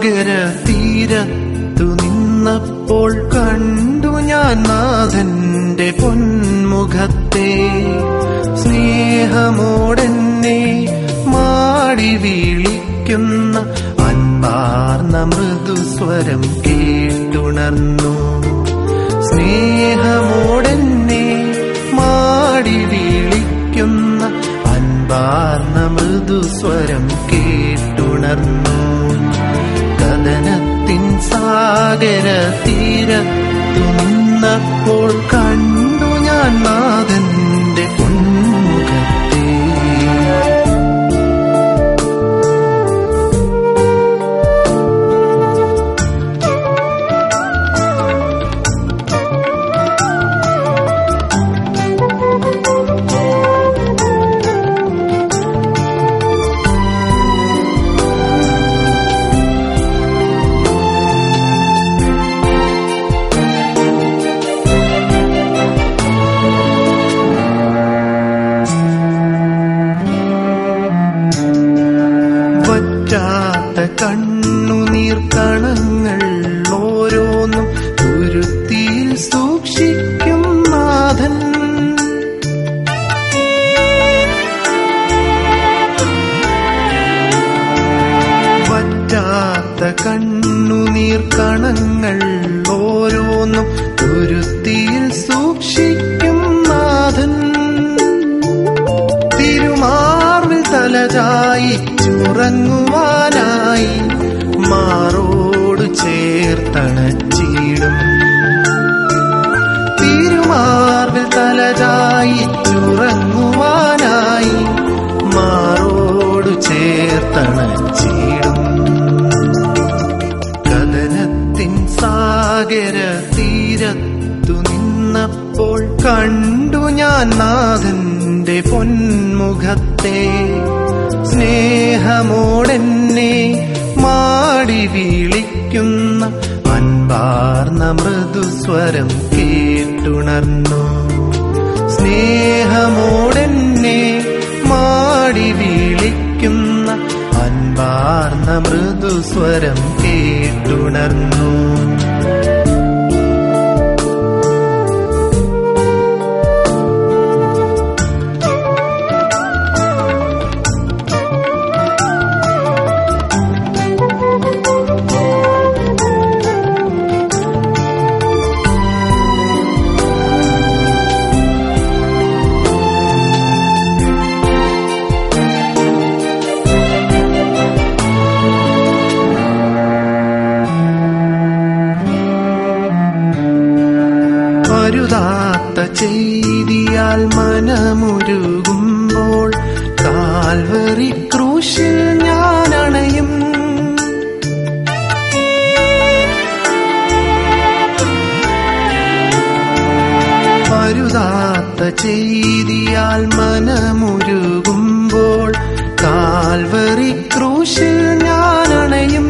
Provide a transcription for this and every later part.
സാഗര തീരത്തു നിന്നപ്പോൾ കണ്ടു ഞാൻ നാഥന്റെ പൊന്മുഖത്തെ സ്നേഹമോടെന്നെ മാടി വിളിക്കുന്ന അൻപാർന്ന മൃദുസ്വരം കേട്ടുണർന്നു സ്നേഹമോടെന്നെ മാടി വിളിക്കുന്ന അൻപാർന്ന മൃദുസ്വരം കേട്ടുണർന്നു കഥനത്തിൻ സാഗര തീരത്തു നിന്നപ്പോൾ കണ്ടു ഞാൻ നാഥന്റെ പൊന്മുഖത്തെ വറ്റാത്ത കണ്ണുനീർ കണങ്ങൾ ഓരോന്നും തുരുത്തിയിൽ സൂക്ഷിക്കും നാഥൻ വറ്റാത്ത കണ്ണുനീർ കണങ്ങൾ ഓരോന്നും തുരുത്തിയിൽ സൂക്ഷിക്കും നാഥൻ തിരുമാർവിൽ തലചായി ചുറങ്ങുവാനായി മാറോട് ചേർത്തണച്ചിടും തിരുമാർവിൽ തലചായി ചുറങ്ങുവാനായി മാറോട് ചേർത്തണച്ചിടും കഥനത്തിൻ സാഗര തീരത്തു നിന്നപ്പോൾ കണ്ടു ഞാൻ നാഥന്റെ പൊന്മുഖത്തെ സ്നേഹമോടെന്നെ മാടി വിളിക്കുന്ന അൻപാർന്ന മൃദുസ്വരം കേട്ടുണർന്നു സ്നേഹമോടെന്നെ മാടി വിളിക്കുന്ന അൻപാർന്ന മൃദുസ്വരം കേട്ടുണർന്നു അരുതാത്ത ചെയ്തിയാൽ മനമുരുകുമ്പോൾ കാൽവറി ക്രൂശിൽ ഞാൻ അണയും അരുതാത്ത ചെയ്തിയാൽ മനമുരുകുമ്പോൾ കാൽവറി ക്രൂശിൽ ഞാൻ അണയും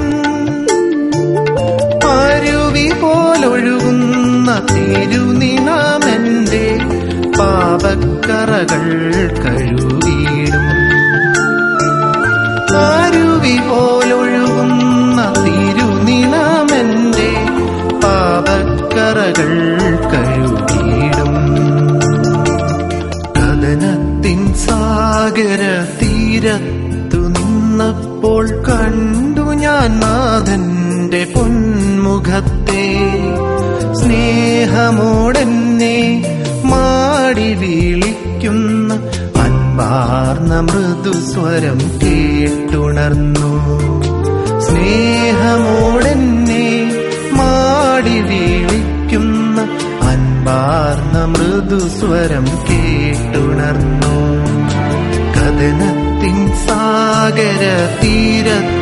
അരുവി പോലൊഴുകുന്ന തിരുനിണമെന്റെ പാപക്കറകൾ കഴുകിയിടും അരുവി പോലൊഴുകുന്ന തിരുനിണമെന്റെ പാപക്കറകൾ കഴുകിയിടും കഥനത്തിൻ സാഗര തീരത്തു നിന്നപ്പോൾ കണ്ടു ഞാൻ നാഥന്റെ പൊന്മുഖത്തെ സ്നേഹമോടെന്നെ മാടി വിളിക്കുന്ന അൻപാർന്ന മൃദുസ്വരം കേട്ടുണർന്നു സ്നേഹമോടെന്നെ മാടി വിളിക്കുന്ന അൻപാർന്ന മൃദുസ്വരം കേട്ടുണർന്നു കഥനത്തിൻ സാഗര തീരത്തു